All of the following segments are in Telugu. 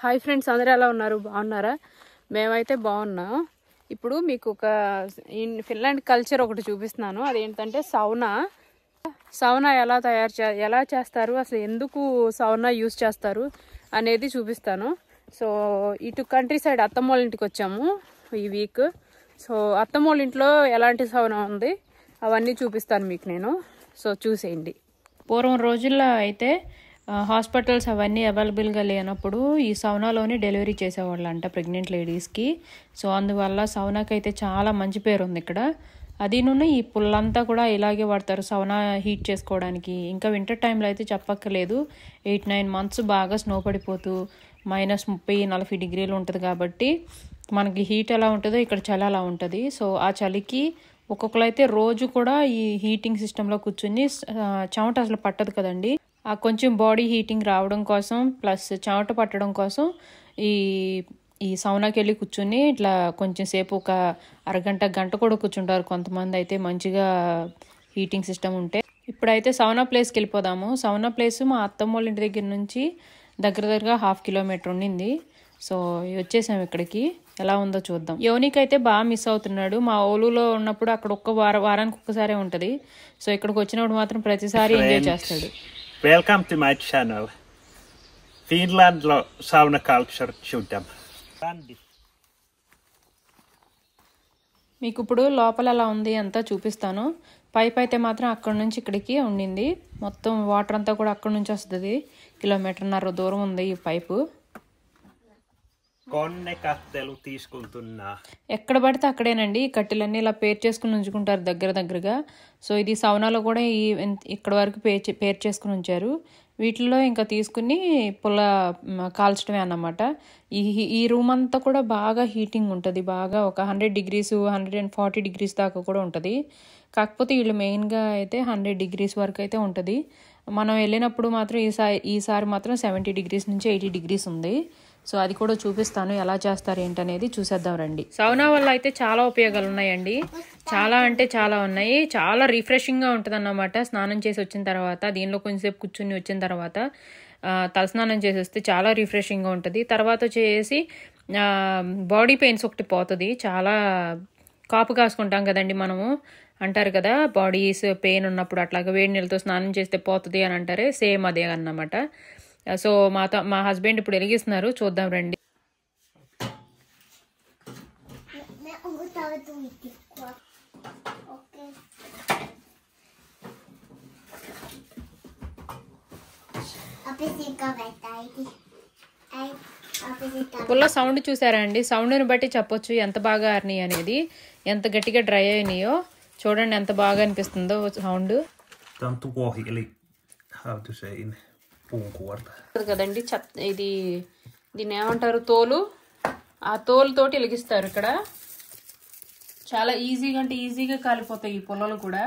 హాయ్ ఫ్రెండ్స్ అందరూ ఎలా ఉన్నారు బాగున్నారా మేమైతే బాగున్నాం ఇప్పుడు మీకు ఒక ఇన్ ఫిన్లాండ్ కల్చర్ ఒకటి చూపిస్తున్నాను అదేంటంటే సౌనా సౌనా ఎలా తయారు చే ఎలా చేస్తారు అసలు ఎందుకు సౌనా యూస్ చేస్తారు అనేది చూపిస్తాను సో ఇటు కంట్రీ సైడ్ అత్తమ్మోళ్ళ ఇంటికి వచ్చాము ఈ వీక్ సో అత్తమ్మోళ్ళ ఇంట్లో ఎలాంటి సౌనా ఉంది అవన్నీ చూపిస్తాను మీకు నేను సో చూసేయండి పూర్వం రోజుల్లో అయితే ఆ, హాస్పిటల్స్ అవన్నీ అవైలబుల్గా లేనప్పుడు ఈ సౌనాలోనే డెలివరీ చేసేవాళ్ళు అంట ప్రెగ్నెంట్ లేడీస్కి సో అందువల్ల సౌనాకి అయితే చాలా మంచి పేరు ఉంది ఇక్కడ అది నుండి ఈ పుల్లంతా కూడా ఇలాగే వాడతారు సౌనా హీట్ చేసుకోవడానికి ఇంకా వింటర్ టైంలో అయితే చెప్పక్కర్లేదు ఎయిట్ నైన్ మంత్స్ బాగా స్నో పడిపోతూ మైనస్ ముప్పై నలభై డిగ్రీలు ఉంటుంది కాబట్టి మనకి హీట్ ఎలా ఉంటుందో ఇక్కడ చలి అలా ఉంటుంది సో ఆ చలికి ఒక్కొక్కరు అయితే రోజు కూడా ఈ హీటింగ్ సిస్టంలో కూర్చుని ఆ, చెమట అసలు పట్టదు కదండి ఆ కొంచెం బాడీ హీటింగ్ రావడం కోసం ప్లస్ చెమట పట్టడం కోసం ఈ ఈ సౌనాకి వెళ్ళి కూర్చుని ఇట్లా కొంచెం సేపు ఒక అరగంట గంట కూడా కూర్చుంటారు కొంతమంది అయితే మంచిగా హీటింగ్ సిస్టమ్ ఉంటే ఇప్పుడైతే సౌనా ప్లేస్కి వెళ్ళిపోదాము సౌనా ప్లేస్ మా అత్తమ్మ వాళ్ళ ఇంటి దగ్గర నుంచి దగ్గర దగ్గరగా హాఫ్ కిలోమీటర్ ఉండింది సో వచ్చేసాం ఇక్కడికి ఎలా ఉందో చూద్దాం యోనికి అయితే బాగా మిస్ అవుతున్నాడు మా ఓలులో ఉన్నప్పుడు అక్కడ ఒక్క వార వారానికి ఒక్కసారే ఉంటుంది సో ఇక్కడికి వచ్చినప్పుడు మాత్రం ప్రతిసారి ఎంజాయ్ చేస్తాడు వెల్కమ్ టు మై ఛానల్ ఫిన్లాండ్లో సౌన కల్చర్ చూద్దాం రండి మీకు ఇప్పుడు లోపల ఎలా ఉంది అంతా చూపిస్తాను పైప్ అయితే మాత్రం అక్కడ నుంచి ఇక్కడికి ఉండింది మొత్తం వాటర్ అంతా కూడా అక్కడ నుంచి వస్తుంది కిలోమీటర్న్నర దూరం ఉంది ఈ పైపు కొన్నే కత్తెలు తీసుకుంటున్నా ఎక్కడ పడితే అక్కడేనండి ఈ కట్టెలన్నీ ఇలా పేర్ చేసుకుని ఉంచుకుంటారు దగ్గర దగ్గరగా సో ఇది సౌనాలో కూడా ఈ ఎంత- ఇక్కడ వరకు పేర్ చే- పేర్ చేసుకుని ఉంచారు వీటిల్లో ఇంకా తీసుకుని పుల్ల మ, కాల్చడమే అన్నమాట ఈ ఈ రూమ్ అంతా కూడా బాగా హీటింగ్ ఉంటుంది బాగా ఒక hundred degrees hundred and forty degrees దాకా కూడా ఉంటుంది కాకపోతే వీళ్ళు మెయిన్గా అయితే హండ్రెడ్ డిగ్రీస్ వరకు అయితే ఉంటుంది మనం వెళ్ళినప్పుడు మాత్రం ఈసారి ఈసారి మాత్రం సెవెంటీ డిగ్రీస్ నుంచి ఎయిటీ డిగ్రీస్ ఉంది సో అది కూడా చూపిస్తాను ఎలా చేస్తారు ఏంటనేది చూసేద్దాం రండి సౌనా వల్ల అయితే చాలా ఉపయోగాలు ఉన్నాయండి చాలా అంటే చాలా ఉన్నాయి చాలా రిఫ్రెషింగ్గా ఉంటుంది అన్నమాట స్నానం చేసి వచ్చిన తర్వాత దీనిలో కొంచెంసేపు కూర్చుని వచ్చిన తర్వాత ఆ, తలస్నానం చేసి వస్తే చాలా రిఫ్రెషింగ్గా ఉంటుంది తర్వాత వచ్చేసి బాడీ పెయిన్స్ ఒకటి పోతుంది చాలా కాపు కాసుకుంటాం కదండి మనము అంటారు కదా బాడీస్ పెయిన్ ఉన్నప్పుడు అట్లాగా వేడి నీళ్ళతో స్నానం చేస్తే పోతుంది అని అంటారే సేమ్ అదే అన్నమాట సో మా త- మా హస్బెండ్ ఇప్పుడు వెలిగిస్తున్నారు చూద్దాం రండి Men om du tar ett riktigt kort. Och... eh, Apelsin kan vänta i Nej, apelsin kan పుల్ల సౌండ్ చూసారా అండి సౌండ్ని బట్టి చెప్పొచ్చు ఎంత బాగా ఆరినాయి అనేది ఎంత గట్టిగా డ్రై అయినాయో చూడండి ఎంత బాగా అనిపిస్తుందో sound Tämä on tuohi, eli how to say in puunkuorta. కదండి చెత్త ఇది దీన్ని ఏమంటారు తోలు ఆ తోలుతోటి వెలిగిస్తారు ఇక్కడ చాలా ఈజీగా అంటే ఈజీగా కాలిపోతాయి ఈ పొలాలు కూడా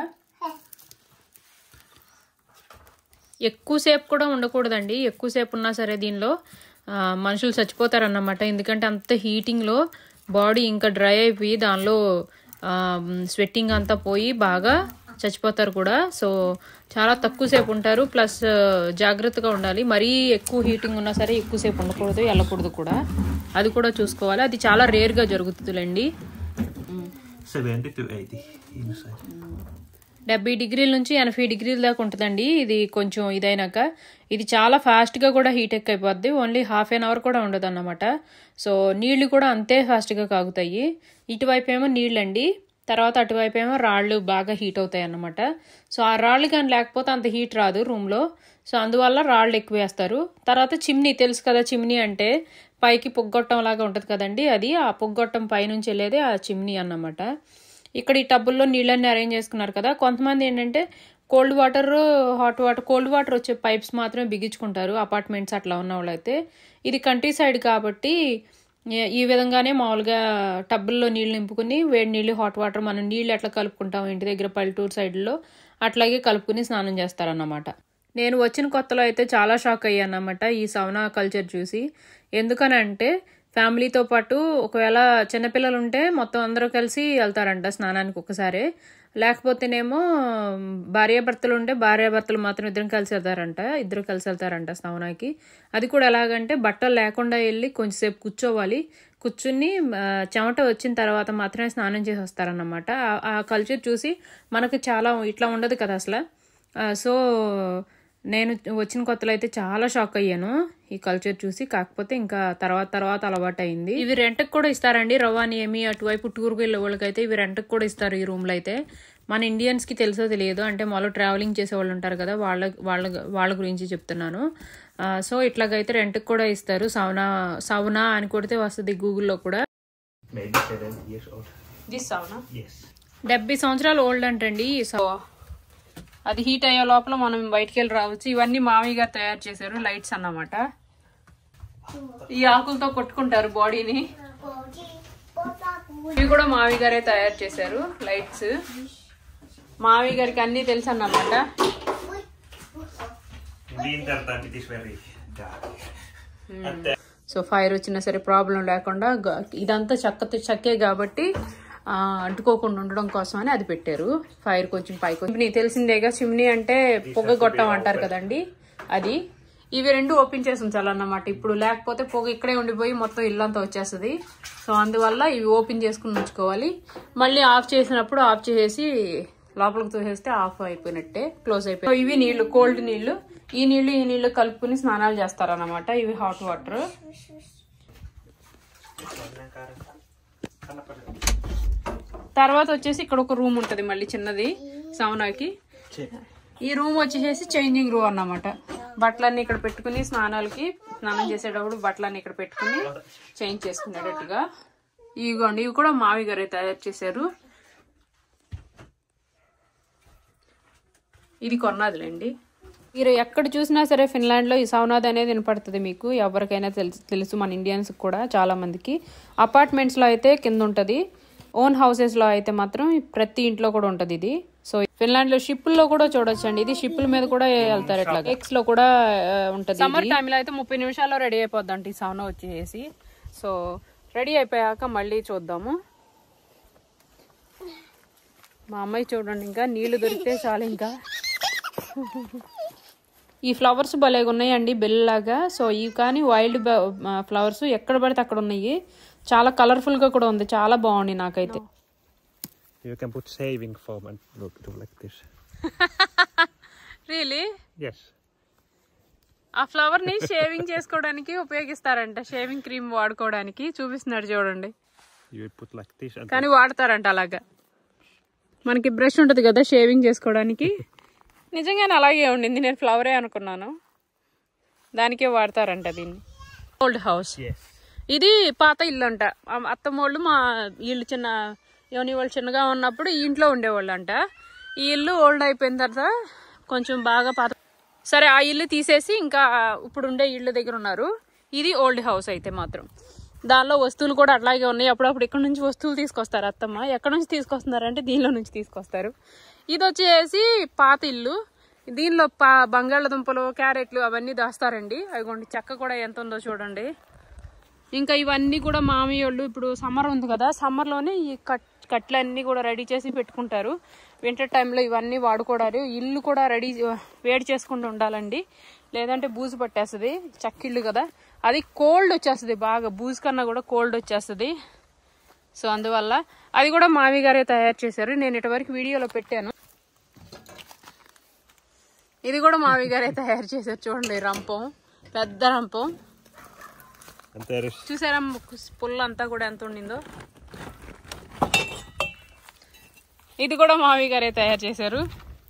ఎక్కువసేపు కూడా ఉండకూడదండి ఎక్కువసేపు ఉన్నా సరే దీనిలో ఆ, మనుషులు చచ్చిపోతారన్నమాట ఎందుకంటే అంత హీటింగ్లో బాడీ ఇంకా డ్రై అయిపోయి దానిలో స్వెట్టింగ్ అంతా పోయి బాగా చచ్చిపోతారు కూడా సో చాలా తక్కువసేపు ఉంటారు ప్లస్ జాగ్రత్తగా ఉండాలి మరీ ఎక్కువ హీటింగ్ ఉన్నా సరే ఎక్కువసేపు ఉండకూడదు వెళ్ళకూడదు కూడా అది కూడా చూసుకోవాలి అది చాలా రేర్గా జరుగుతుందిలేండి 70 to 80 inside. డెబ్బై డిగ్రీల నుంచి ఎనభై డిగ్రీల దాకా ఉంటుందండి ఇది కొంచెం ఇదైనాక ఇది చాలా ఫాస్ట్గా కూడా హీట్ ఎక్ అయిపోద్ది ఓన్లీ హాఫ్ అన్ అవర్ కూడా ఉండదు అన్నమాట సో నీళ్లు కూడా అంతే ఫాస్ట్గా కాగుతాయి ఇటువైపు ఏమో నీళ్ళండి తర్వాత అటువైపు ఏమో రాళ్ళు బాగా హీట్ అవుతాయి అన్నమాట సో ఆ రాళ్ళు కానీ లేకపోతే అంత హీట్ రాదు రూమ్లో సో అందువల్ల రాళ్ళు ఎక్కువ వేస్తారు తర్వాత చిమ్నీ తెలుసు కదా చిమ్నీ అంటే పైకి పొగ్గొట్టం లాగా ఉంటుంది కదండి అది ఆ పొగ్గొట్టం పైనుంచి వెళ్ళేది ఆ చిమ్నీ అన్నమాట ఇక్కడ ఈ టబ్బుల్లో నీళ్ళన్నీ అరేంజ్ చేసుకున్నారు కదా కొంతమంది ఏంటంటే cold water hot water cold water వచ్చే పైప్స్ మాత్రమే బిగించుకుంటారు అపార్ట్మెంట్స్ అట్లా ఉన్న వాళ్ళైతే ఇది కంట్రీ సైడ్ కాబట్టి ఏ- ఈ విధంగానే మామూలుగా టబ్బుల్లో నీళ్ళు నింపుకుని వేడి నీళ్ళు హాట్ వాటర్ మనం నీళ్ళు ఎట్లా కలుపుకుంటాం ఇంటి దగ్గర పల్లెటూరు సైడ్లో అట్లాగే కలుపుకుని స్నానం చేస్తారన్నమాట నేను వచ్చిన కొత్తలో అయితే చాలా షాక్ అయ్యాను అన్నమాట ఈ సౌనా కల్చర్ చూసి ఎందుకనంటే ఫ్యామిలీతో పాటు ఒకవేళ చిన్నపిల్లలు ఉంటే మొత్తం అందరూ కలిసి వెళ్తారంట స్నానానికి ఒకసారి లేకపోతేనేమో భార్యాభర్తలు ఉంటే భార్యాభర్తలు మాత్రం ఇద్దరు కలిసి వెళ్తారంట ఇద్దరు కలిసి వెళ్తారంట సౌనాకి అది కూడా ఎలాగంటే బట్టలు లేకుండా వెళ్ళి కొంచెంసేపు కూర్చోవాలి కూర్చుని ఆ, చెమట వచ్చిన తర్వాత మాత్రమే స్నానం చేసి వస్తారన్నమాట ఆ- ఆ కల్చర్ చూసి మనకు చాలా ఇట్లా ఉండదు కదా అసలు ఆ, సో నేను వచ్చిన కొత్తలో అయితే చాలా షాక్ అయ్యాను ఈ కల్చర్ చూసి కాకపోతే ఇంకా తర్వాత తర్వాత అలవాటు అయింది ఇవి రెంట్కి కూడా ఇస్తారండి రవాణి ఏమి అటువైపు టూర్కి వెళ్ళే వాళ్ళకైతే ఇవి రెంట్కి కూడా ఇస్తారు ఈ రూమ్లో అయితే మన ఇండియన్స్కి తెలుసో తెలియదు అంటే మాలో ట్రావెలింగ్ చేసే వాళ్ళు ఉంటారు కదా వాళ్ళ వాళ్ళ వాళ్ళ గురించి చెప్తున్నాను ఆ, సో ఇట్లాగైతే రెంట్కి కూడా ఇస్తారు సౌనా సౌనా అని కొడితే వస్తుంది గూగుల్లో కూడా Maybe seven years old. This అవునా Yes. డెబ్బై సంవత్సరాలు ఓల్డ్ అంటండి ఈ సౌ అది హీట్ అయ్యే లోపల మనం బయటికి వెళ్ళి రావచ్చు ఇవన్నీ మామయ్య గారు తయారు చేశారు లైట్స్ అన్నమాట ఈ ఆకులతో కొట్టుకుంటారు బాడీని 거기 뽀뽀 ఇవి కూడా మామయ్య గారే తయారు చేశారు లైట్స్ మామయ్య గారికి అన్ని తెలుసు అన్నమాట In winter time it is very dark. And then so fire వచ్చినా సరే ప్రాబ్లం లేకుండా గ- ఇదంతా చెక్క చెక్కే కాబట్టి ఆ, అంటుకోకుండా ఉండడం కోసం అని అది పెట్టారు ఫైర్ కొంచెం పైకి వచ్చి- నీకు తెలిసిందేగా చిమ్నీ అంటే పొగ గొట్టం అంటారు కదండి అది ఇవి రెండు ఓపెన్ చేసి ఉంచాలన్నమాట ఇప్పుడు లేకపోతే పొగ ఇక్కడే ఉండిపోయి మొత్తం ఇల్లంతా వచ్చేస్తుంది సో అందువల్ల ఇవి ఓపెన్ చేసుకుని ఉంచుకోవాలి మళ్ళీ ఆఫ్ చేసినప్పుడు ఆఫ్ చేసేసి లోపలికి తోసేస్తే ఆఫ్ అయిపోయినట్టే క్లోజ్ అయిపోయి సో ఇవి నీళ్లు కోల్డ్ నీళ్లు ఈ నీళ్లు ఈ నీళ్లు కలుపుకుని స్నానాలు చేస్తారన్నమాట ఇవి హాట్ వాటర్ తర్వాత వచ్చేసి ఇక్కడ ఒక రూమ్ ఉంటది మళ్ళీ చిన్నది సౌనాకి ఈ రూమ్ వచ్చేసి చేంజింగ్ రూమ్ అన్నమాట బట్టలన్నీ ఇక్కడ పెట్టుకుని స్నానాలకి స్నానం చేసేటప్పుడు బట్టలన్నీ ఇక్కడ పెట్టుకుని చేంజ్ చేసుకునేటట్టుగా ఇవిగోండి ఇవి కూడా మావి గారే తయారు చేశారు ఇది కొన్నదిలేండి మీరు ఎక్కడ చూసినా సరే ఫిన్లాండ్లో ఈ సౌనాద్ అనేది వినపడుతుంది మీకు ఎవరికైనా తెలుసు తెలుసు మన ఇండియన్స్ కూడా చాలా మందికి అపార్ట్మెంట్స్లో అయితే కింద ఉంటుంది ఓన్ హౌసెస్లో అయితే మాత్రం ప్రతి ఇంట్లో కూడా ఉంటుంది ఇది సో ఫిన్లాండ్లో షిప్పుల్లో కూడా చూడొచ్చండి ఇది షిప్పుల మీద కూడా వెళ్తారు ఇట్లా ఎక్స్ లో కూడా ఆ, ఉంటది సమ్మర్ టైంలో అయితే ముప్పై నిమిషాల్లో రెడీ అయిపోద్దంట ఈ సౌనా వచ్చేసి సో రెడీ అయిపోయాక మళ్ళీ చూద్దాము మా అమ్మాయి చూడండి ఇంకా నీళ్లు దొరికితే చాలు ఇంకా ఈ ఫ్లవర్స్ భలేగా ఉన్నాయండి బెల్లాగా సో ఇవి కానీ వైల్డ్ ఫ్లవర్స్ ఎక్కడ పడితే అక్కడ ఉన్నాయి చాలా కలర్ఫుల్ గా కూడా ఉంది చాలా బాగుంది నాకైతే you can put saving foam and look do like this. Really Yes. ఆ ఫ్లవర్ ని షేవింగ్ చేసుకోవడానికి ఉపయోగిస్తారంట షేవింగ్ క్రీమ్ వాడుకోవడానికి చూపిస్తున్నాడు చూడండి You put like this and కానీ వాడతారంట అలాగా మనకి బ్రష్ ఉంటుంది కదా షేవింగ్ చేసుకోవడానికి నిజంగానే అలాగే ఉండింది నేను ఫ్లవరే అనుకున్నాను దానికే వాడతారంట దీన్ని ఓల్డ్ హౌస్ yes. ఇది పాత ఇల్లు అంట అత్తమ్మోళ్ళు మా ఇల్లు చిన్న యోని వాళ్ళు చిన్నగా ఉన్నప్పుడు ఈ ఇంట్లో ఉండేవాళ్ళు అంట ఈ ఇల్లు ఓల్డ్ అయిపోయిన తర్వాత కొంచెం బాగా పాత సరే ఆ ఇల్లు తీసేసి ఇంకా ఇప్పుడు ఉండే ఇల్లు దగ్గర ఉన్నారు ఇది ఓల్డ్ హౌస్ అయితే మాత్రం దానిలో వస్తువులు కూడా అట్లాగే ఉన్నాయి అప్పుడప్పుడు ఇక్కడ నుంచి వస్తువులు తీసుకొస్తారు అత్తమ్మ ఎక్కడ నుంచి తీసుకొస్తున్నారంటే దీనిలో నుంచి తీసుకొస్తారు ఇది వచ్చేసి పాత ఇల్లు దీనిలో పా బంగాళదుంపలు క్యారెట్లు అవన్నీ దాస్తారండి అదిగోండి చెక్క కూడా ఎంత ఉందో చూడండి ఇంకా ఇవన్నీ కూడా మామయ్య వాళ్ళు ఇప్పుడు సమ్మర్ ఉంది కదా సమ్మర్లోనే ఈ కట్ కట్లన్నీ కూడా రెడీ చేసి పెట్టుకుంటారు వింటర్ టైంలో ఇవన్నీ వాడుకోవడారు ఇల్లు కూడా రెడీ వేడి చేసుకుంటూ ఉండాలండి లేదంటే బూజు పట్టేస్తుంది చక్కిళ్ళు కదా అది కోల్డ్ వచ్చేస్తుంది బాగా బూజు కన్నా కూడా కోల్డ్ వచ్చేస్తుంది సో అందువల్ల అది కూడా మామి గారే తయారు చేశారు నేను ఇటువరకు వీడియోలో పెట్టాను ఇది కూడా మావి గారే తయారు చేశారు చూడండి రంపం పెద్ద రంపం And there is చూసారా పుల్ల అంతా కూడా ఎంత ఉండిందో ఇది కూడా మావి గారే తయారు చేశారు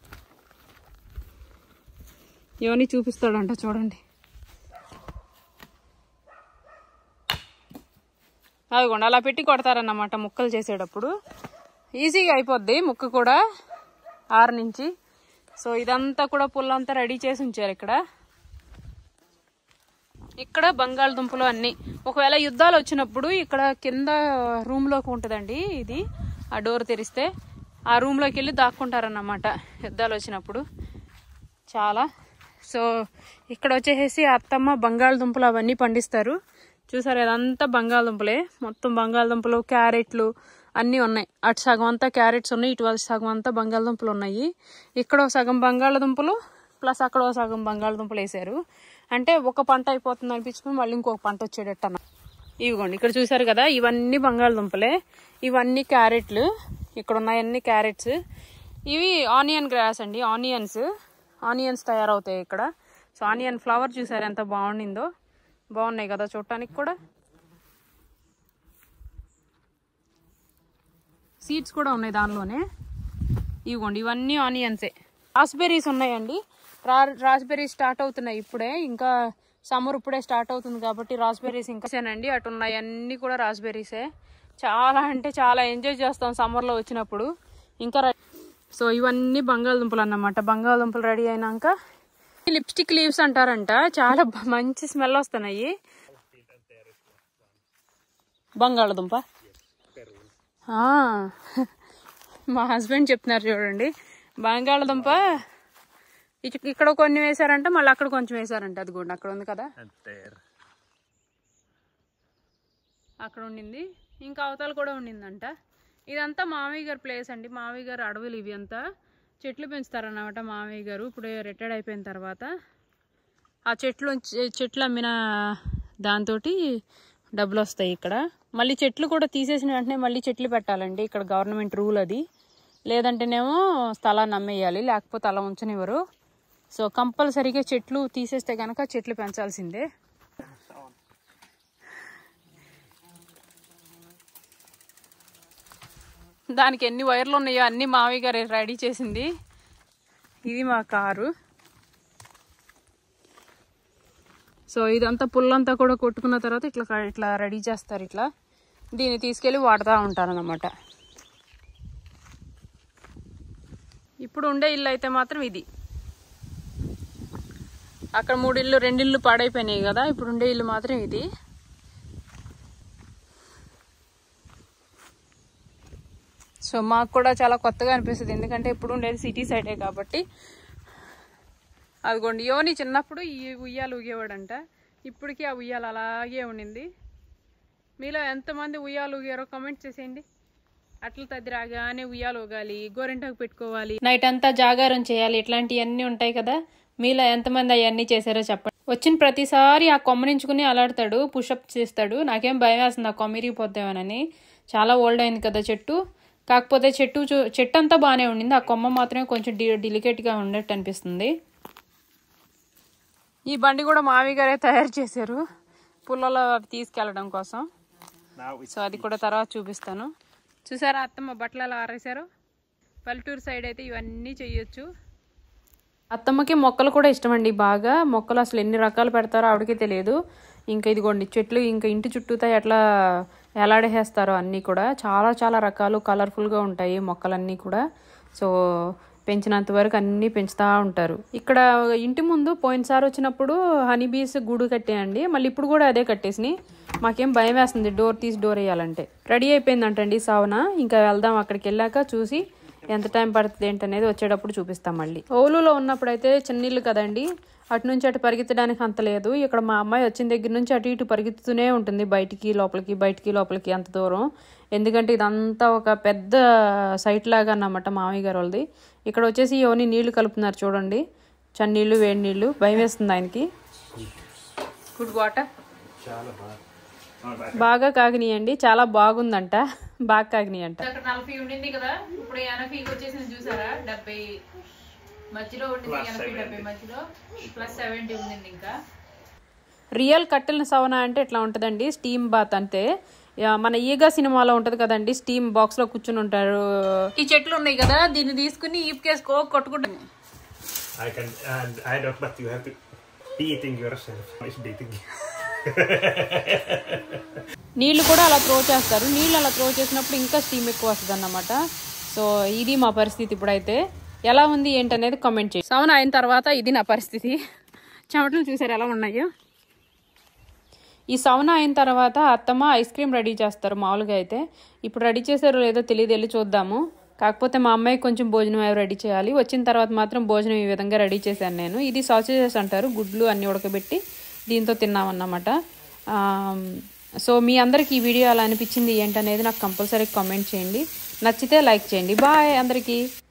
యోని చూపిస్తాడంట చూడండి అదిగోండి అలా పెట్టి కొడతారన్నమాట ముక్కలు చేసేటప్పుడు ఈజీగా అయిపోద్ది ముక్క కూడా ఆరు నుంచి సో ఇదంతా కూడా పుల్లంతా రెడీ చేసి ఉంచారు ఇక్కడ ఇక్కడ బంగాళదుంపలు అన్ని ఒకవేళ యుద్ధాలు వచ్చినప్పుడు ఇక్కడ కింద రూమ్ లోకి ఉంటుందండి ఇది ఆ డోర్ తెరిస్తే ఆ రూమ్ లోకి వెళ్ళి దాక్కుంటారన్నమాట యుద్ధాలు వచ్చినప్పుడు చాలా సో ఇక్కడ వచ్చేసి అత్తమ్మ బంగాళదుంపలు అవన్నీ పండిస్తారు చూసారు ఇదంతా బంగాళదుంపలే మొత్తం బంగాళదుంపలు క్యారెట్లు అన్నీ ఉన్నాయి అటు సగం అంతా క్యారెట్స్ ఉన్నాయి ఇటు సగం అంతా బంగాళదుంపలు ఉన్నాయి ఇక్కడ ఒక సగం బంగాళదుంపలు ప్లస్ అక్కడ ఒక సగం బంగాళదుంపలు వేసారు అంటే ఒక పంట అయిపోతుంది అనిపించుకుని మళ్ళీ ఇంకొక పంట వచ్చేటట్టు అన్న ఇవిగోండి ఇక్కడ చూసారు కదా ఇవన్నీ బంగాళదుంపలే ఇవన్నీ క్యారెట్లు ఇక్కడ ఉన్నాయన్నీ క్యారెట్స్ ఇవి ఆనియన్ గ్రాస్ అండి ఆనియన్స్ ఆనియన్స్ తయారవుతాయి ఇక్కడ సో ఆనియన్ ఫ్లవర్ చూసారు ఎంత బాగుండిందో బాగున్నాయి కదా చూడటానికి కూడా సీడ్స్ కూడా ఉన్నాయి దానిలోనే ఇవ్వండి ఇవన్నీ ఆనియన్సే రాస్బెర్రీస్ ఉన్నాయండి రా రాస్బెర్రీస్ స్టార్ట్ అవుతున్నాయి ఇప్పుడే ఇంకా సమ్మర్ ఇప్పుడే స్టార్ట్ అవుతుంది కాబట్టి రాస్బెర్రీస్ ఇంకా అండి అటు ఉన్నాయి అన్నీ కూడా రాస్బెర్రీసే చాలా అంటే చాలా ఎంజాయ్ చేస్తాం సమ్మర్లో వచ్చినప్పుడు ఇంకా రె- సో ఇవన్నీ బంగాళదుంపలు అన్నమాట బంగాళదుంపలు రెడీ అయినాక లిప్స్టిక్ లీవ్స్ అంటారంట చాలా బ- మంచి స్మెల్ వస్తున్నాయి బంగాళదుంప ఆ, మా హస్బెండ్ చెప్తున్నారు చూడండి బంగాళదుంప ఇచ్- ఇక్కడ కొన్ని వేశారంట మళ్ళీ అక్కడ కొంచెం వేశారంట అది కూడా అక్కడ ఉంది కదా And there. అక్కడ ఉండింది ఇంకా అవతల కూడా ఉండిందంట ఇదంతా మామయ్య గారి ప్లేస్ అండి మామయ్య గారు అడవులు ఇవి అంతా చెట్లు పెంచుతారన్నమాట మామయ్య గారు ఇప్పుడు రిటైర్డ్ అయిపోయిన తర్వాత ఆ చెట్లు చెట్లు అమ్మిన దాంతో డబ్బులు వస్తాయి ఇక్కడ మళ్ళీ చెట్లు కూడా తీసేసిన వెంటనే మళ్ళీ చెట్లు పెట్టాలండి ఇక్కడ గవర్నమెంట్ రూల్ అది లేదంటేనేమో స్థలాన్ని అమ్మేయాలి లేకపోతే అలా ఉంచనివ్వరు సో కంపల్సరీగా చెట్లు తీసేస్తే కనుక చెట్లు పెంచాల్సిందే దానికి ఎన్ని వైర్లు ఉన్నాయో అన్ని మావయ్య గారు రెడీ చేసింది ఇది మా కారు సో ఇదంతా పుల్లంతా కూడా కొట్టుకున్న తర్వాత ఇట్లా ఇట్లా రెడీ చేస్తారు ఇట్లా దీన్ని తీసుకెళ్ళి వాడుతూ ఉంటారన్నమాట ఇప్పుడు ఉండే ఇల్లు అయితే మాత్రం ఇది అక్కడ మూడు ఇల్లు రెండు ఇల్లు పాడైపోయినాయి కదా ఇప్పుడు ఉండే ఇల్లు మాత్రం ఇది సో మాకు కూడా చాలా కొత్తగా అనిపిస్తుంది ఎందుకంటే ఇప్పుడు ఉండేది సిటీ సైడే కాబట్టి అదిగోండి యోని చిన్నప్పుడు ఈ ఉయ్యాలు ఊగేవాడంట ఇప్పటికీ ఆ ఉయ్యాలు అలాగే ఉండింది మీలో ఎంతమంది ఉయ్యాలు ఊగారో కామెంట్ చేసేయండి అట్ల తద్ది రాగానే ఉయ్యాలు ఊగాలి గోరింటాకు పెట్టుకోవాలి నైట్ అంతా జాగారం చేయాలి ఇట్లాంటివన్నీ ఉంటాయి కదా మీలో ఎంతమంది అవన్నీ చేశారో చెప్పండి వచ్చిన ప్రతిసారి ఆ కొమ్మనించుకుని అలాడతాడు పుషప్ చేస్తాడు నాకేం భయం వేస్తుంది ఆ కొమ్మ ఇరిగిపోతామేనని చాలా ఓల్డ్ అయింది కదా చెట్టు కాకపోతే చెట్టు చూ చెట్టు అంతా బాగానే ఉండింది ఆ కొమ్మ మాత్రమే కొంచెం డి డిలికేట్గా ఉన్నట్టు అనిపిస్తుంది ఈ బండి కూడా మావి గారే తయారు చేశారు పుల్లలో అవి తీసుకెళ్ళడం కోసం Now it's సో అది కూడా తర్వాత చూపిస్తాను చూసారా అత్తమ్మ బట్టలు ఎలా ఆరేశారు పల్లెటూరు సైడ్ అయితే ఇవన్నీ చెయ్యొచ్చు అత్తమ్మకి మొక్కలు కూడా ఇష్టమండి బాగా మొక్కలు అసలు ఎన్ని రకాలు పెడతారో ఆవిడకే తెలియదు ఇంకా ఇదిగోండి చెట్లు ఇంకా ఇంటి చుట్టూతా ఎట్లా ఎలాడేసేస్తారో అన్నీ కూడా చాలా చాలా రకాలు కలర్ఫుల్గా ఉంటాయి మొక్కలన్నీ కూడా సో పెంచినంత వరకు అన్నీ పెంచుతూ ఉంటారు ఇక్కడ ఇంటి ముందు పోయినసారి వచ్చినప్పుడు హనీ బీస్ గూడు కట్టేయండి మళ్ళీ ఇప్పుడు కూడా అదే కట్టేసినాయి మాకేం భయం వేస్తుంది డోర్ తీసి డోర్ వేయాలంటే రెడీ అయిపోయిందంటండి సావన ఇంకా వెళ్దాం అక్కడికి వెళ్ళాక చూసి ఎంత టైం పడుతుంది ఏంటనేది వచ్చేటప్పుడు చూపిస్తాం మళ్ళీ ఓలులో ఉన్నప్పుడు అయితే చిన్నీళ్ళు కదండి అటు నుంచి అటు పరిగెత్తడానికి అంత లేదు ఇక్కడ మా అమ్మాయి వచ్చిన దగ్గర నుంచి అటు ఇటు పరిగెత్తుతూనే ఉంటుంది బయటికి లోపలికి బయటికి లోపలికి అంత దూరం ఎందుకంటే ఇదంతా ఒక పెద్ద సైట్ లాగా అన్నమాట మామయ్య గారు వాళ్ళది ఇక్కడ వచ్చేసి ఇవన్నీ నీళ్లు కలుపుతున్నారు చూడండి చన్నీళ్ళు వేడి నీళ్ళు భయం వేస్తుంది ఆయనకి గుడ్ వాటర్ బాగా కాగినాయండి చాలా బాగుందంట బాగా కాగినాయంట అక్కడ నలభై ఉండింది కదా ఇప్పుడు ఎనభైకి వచ్చేసింది చూసారా డెబ్బై మధ్యలో ఉండింది ఎనభై డెబ్బై మధ్యలో ప్లస్ సెవెంటీ ఉండింది ఇంకా రియల్ కట్టెల సవన అంటే ఇట్లా ఉంటుందండి స్టీమ్ బాత్ అంతే యా, మన ఈగా సినిమాలో ఉంటది కదండి స్టీమ్ బాక్స్ లో కూర్చుని ఉంటారు ఈ చెట్లు ఉన్నాయి కదా దీన్ని తీసుకుని ఈపుకేసుకో కొట్టుకుంటాం I can, and I don't, but you have to beating yourself. It's beating. నీళ్లు కూడా అలా త్రో చేస్తారు నీళ్ళు అలా త్రో చేసినప్పుడు ఇంకా స్టీమ్ ఎక్కువ వస్తుంది అన్నమాట సో ఇది మా పరిస్థితి ఇప్పుడైతే ఎలా ఉంది ఏంటనేది కామెంట్ చేయి సౌన్ అయిన తర్వాత ఇది నా పరిస్థితి చెమటలు చూసారు ఎలా ఉన్నాయో ఈ సౌన అయిన తర్వాత అత్తమ్మ ఐస్ క్రీమ్ రెడీ చేస్తారు మామూలుగా అయితే ఇప్పుడు రెడీ చేశారో లేదో తెలియదు వెళ్ళి చూద్దాము కాకపోతే మా అమ్మాయి కొంచెం భోజనం అవి రెడీ చేయాలి వచ్చిన తర్వాత మాత్రం భోజనం ఈ విధంగా రెడీ చేశాను నేను ఇది సాసేజెస్ అంటారు గుడ్లు అన్ని ఉడకబెట్టి దీంతో తిన్నామన్నమాట ఆమ్, సో మీ అందరికి ఈ వీడియో ఎలా అనిపించింది ఏంటనేది నాకు కంపల్సరీ కామెంట్ చేయండి నచ్చితే లైక్ చేయండి బాయ్ అందరికీ